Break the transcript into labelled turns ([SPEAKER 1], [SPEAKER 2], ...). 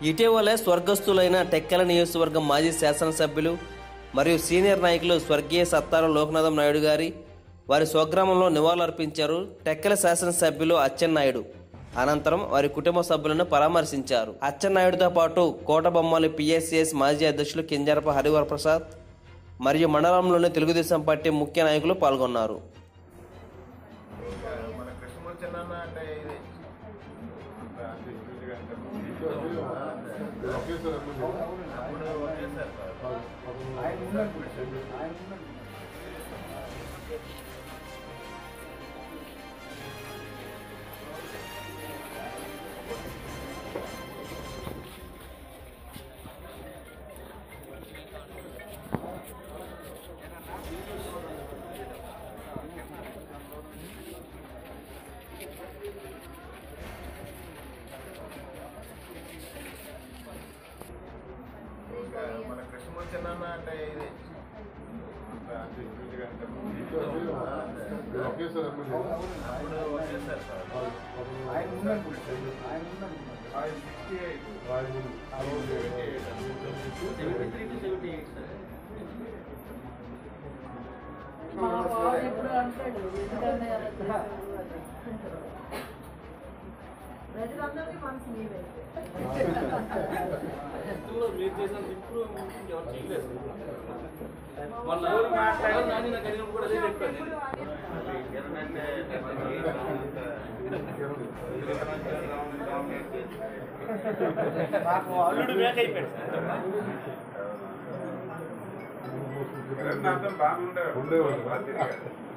[SPEAKER 1] ఇటీవలే స్వర్గస్థులైన టెక్కల నియోజకవర్గం మాజీ శాసనసభ్యులు మరియు సీనియర్ నాయకులు స్వర్గీయ సత్తారు లోకనాథం నాయుడు గారి వారి స్వగ్రామంలో నివాళులర్పించారు టెక్కల శాసనసభ్యులు అచ్చెన్నాయుడు అనంతరం వారి కుటుంబ సభ్యులను పరామర్శించారు అచ్చెన్నాయుడుతో పాటు కోటబొమ్మాలి పిఎస్సిఎస్ మాజీ అధ్యక్షులు కింజరప హరివరప్రసాద్ మరియు మండలంలోని తెలుగుదేశం పార్టీ ముఖ్య నాయకులు పాల్గొన్నారు
[SPEAKER 2] మన కృష్ణమూర్తి అన్న అంటే ఇది అప్పుడు ఒకేసారి సార్. ఇంకా మన కృష్ణమూర్తి అన్న అంటే ఇది అప్పుడు ఒకేసారి సార్.
[SPEAKER 3] మా వాడు ఎప్పుడు అంటాడు ఎందుకంటే అలా చేశావు అని. ప్రజలందరికీ మనసు నీవే
[SPEAKER 4] మీరు చేసినంత ఇప్పుడు ఎవరు చేయలేదు మొన్న మాట్లాడారు నాని నాకు అడిగినప్పుడు కూడా అదే చెప్పాను నేను. మాకు అల్లుడు మేక అయిపోయాడు
[SPEAKER 5] బాగుండేవాళ్ళు